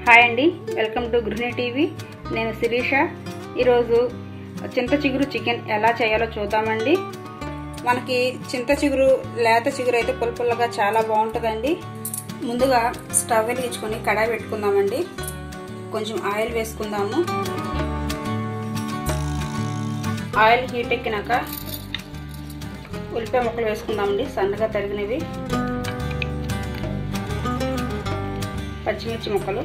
hi అండి welcome to గృహిణి TV నేను శిరీష ఈరోజు చింత చిగురు చికెన్ ఎలా చేయాలో చూద్దామండి మనకి చింత చిగురు లేత చిగురు అయితే పుల్ల చాలా బాగుంటుందండి ముందుగా స్టవ్ వెలిగించుకొని కడాయి పెట్టుకుందామండి కొంచెం ఆయిల్ వేసుకుందాము ఆయిల్ హీట్ ఎక్కినాక ఉల్లిపాయ ముక్కలు వేసుకుందామండి సన్నగా తరిగినవి పచ్చిమిర్చి ముక్కలు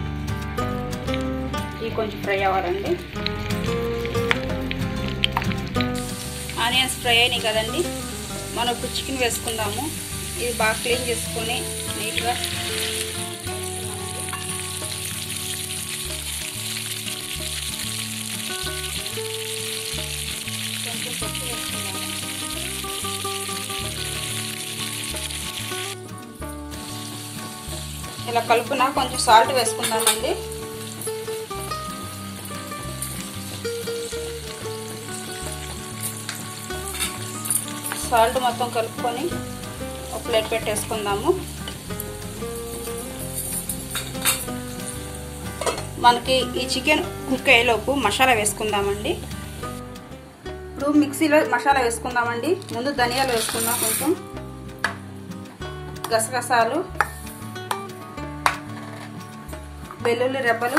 ఇవి కొంచెం ఫ్రై అవ్వాలండి ఆనియన్స్ ఫ్రై అయినాయి కదండి మనం ఇప్పుడు చికెన్ వేసుకుందాము ఇది బాగా క్లీన్ చేసుకొని నీట్గా కొంచెం పప్పు వేసుకుందాము ఇలా కలుపున కొంచెం సాల్ట్ వేసుకుందామండి సాల్ట్ మొత్తం కలుపుకొని ఒక ప్లేట్ పెట్టేసుకుందాము మనకి ఈ చికెన్ కుక్ అయ్యేలోపు మసాలా వేసుకుందామండి ఇప్పుడు మిక్సీలో మసాలా వేసుకుందామండి ముందు ధనియాలు వేసుకుందాం కొంచెం గసగసాలు వెల్లుల్లి రెబ్బలు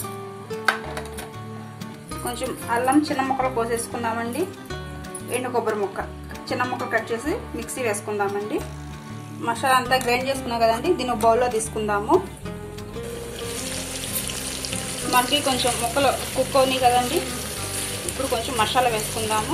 కొంచెం అల్లం చిన్న ముక్కలు కోసేసుకుందామండి ఎండు కొబ్బరి ముక్క చిన్న ముక్క కట్ చేసి మిక్సీ వేసుకుందామండి మసాలా అంతా గ్రైండ్ చేసుకున్నాం కదండి దీన్ని బౌల్లో తీసుకుందాము మనకి కొంచెం ముక్కలు కుక్ అవునాయి కదండి ఇప్పుడు కొంచెం మసాలా వేసుకుందాము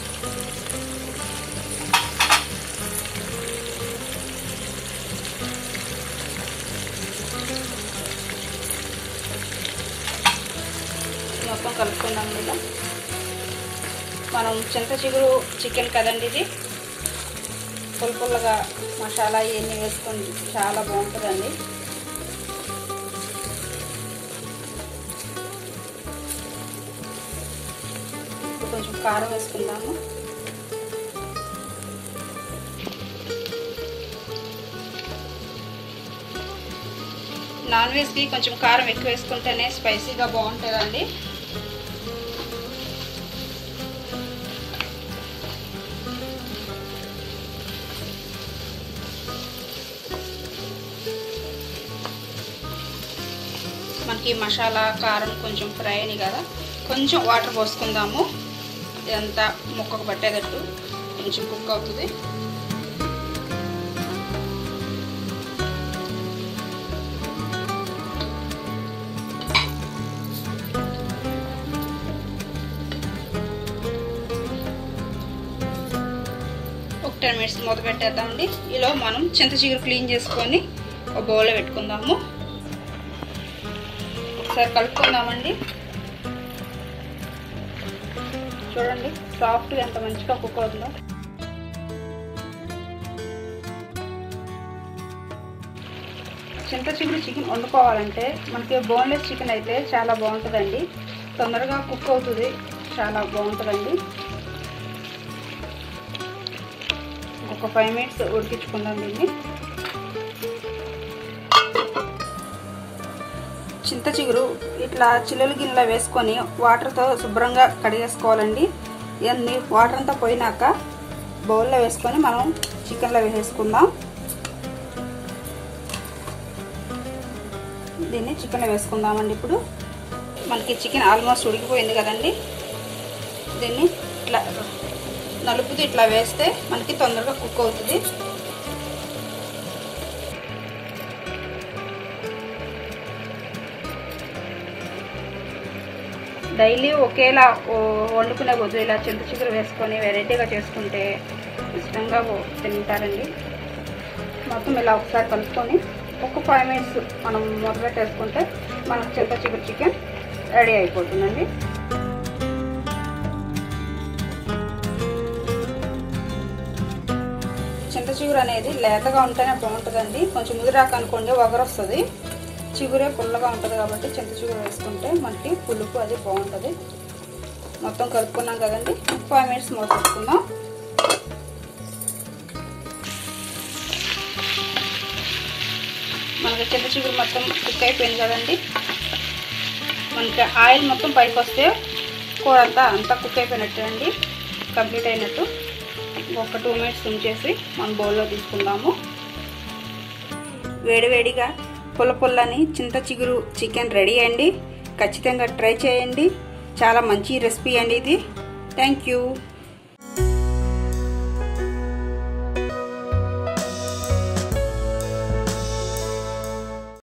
మొత్తం కలుపుకుందాం ఇలా మనం చింత చిగురు చికెన్ కదండి ఇది పుల్ల పుల్లగా మసాలా ఇవన్నీ వేసుకొని చాలా బాగుంటుందండి ఇప్పుడు కొంచెం కారం వేసుకుందాము నాన్ వెజ్కి కొంచెం కారం ఎక్కువ వేసుకుంటేనే స్పైసీగా బాగుంటుందండి మనకి మసాలా కారం కొంచెం ఫ్రై అయినాయి కదా కొంచెం వాటర్ పోసుకుందాము ఇదంతా ముక్కకు పట్టేటట్టు కొంచెం కుక్ అవుతుంది ఒక టెన్ మినిట్స్ మూత పెట్టేద్దామండి ఇలా మనం చింత చిగురు క్లీన్ చేసుకొని ఒక బౌల్లో పెట్టుకుందాము ఒకసారి కలుపుకుందామండి చూడండి సాఫ్ట్గా ఎంత మంచిగా కుక్ అవుతుందో చింత చిగురు చికెన్ వండుకోవాలంటే మనకి బోన్లెస్ చికెన్ అయితే చాలా బాగుంటుందండి తొందరగా కుక్ అవుతుంది చాలా బాగుంటుందండి ఒక ఫైవ్ మినిట్స్ ఉడికించుకుందాం దీన్ని చింత చిగురు ఇట్లా చిల్లులు గిన్నెలో వేసుకొని వాటర్తో శుభ్రంగా కడిగేసుకోవాలండి ఇవన్నీ వాటర్ అంతా పోయినాక బౌల్లో వేసుకొని మనం చికెన్లో వేసేసుకుందాం దీన్ని చికెన్లో వేసుకుందామండి ఇప్పుడు మనకి చికెన్ ఆల్మోస్ట్ ఉడికిపోయింది కదండి దీన్ని ఇట్లా నలుపుతూ ఇట్లా వేస్తే మనకి తొందరగా కుక్ అవుతుంది డైలీ ఒకేలా వండుకునే బదులు ఇలా చింత చిగురు వేసుకొని వెరైటీగా చేసుకుంటే ఇష్టంగా తింటారండి మొత్తం ఇలా ఒకసారి కలుపుకొని ఒక ఫైవ్ మినిట్స్ మనం మూత పెట్టేసుకుంటే మనకు చింత చిగురు చికెన్ రెడీ అయిపోతుందండి చింత చిగురు అనేది లేతగా ఉంటేనే బాగుంటుందండి కొంచెం ముదిరాక అనుకోండి వగరు వస్తుంది చిగురే పుల్లగా ఉంటుంది కాబట్టి చింత చిగురు వేసుకుంటే మనకి పులుపు అది బాగుంటుంది మొత్తం కలుపుకున్నాం కదండి ఫైవ్ మినిట్స్ మూత పెట్టుకుందాం మనకి చింత చిగురు మొత్తం కుక్ అయిపోయింది కదండి మనకి ఆయిల్ మొత్తం పైకి వస్తే కూర అంతా అంతా కుక్ అయిపోయినట్టు అండి కంప్లీట్ అయినట్టు ఒక టూ మినిట్స్ ఉంచేసి మనం బౌల్లో తీసుకుందాము వేడివేడిగా పుల్ల పుల్లని చింత చిగురు చికెన్ రెడీ అండి ఖచ్చితంగా ట్రై చేయండి చాలా మంచి రెసిపీ అండి ఇది థ్యాంక్ యూ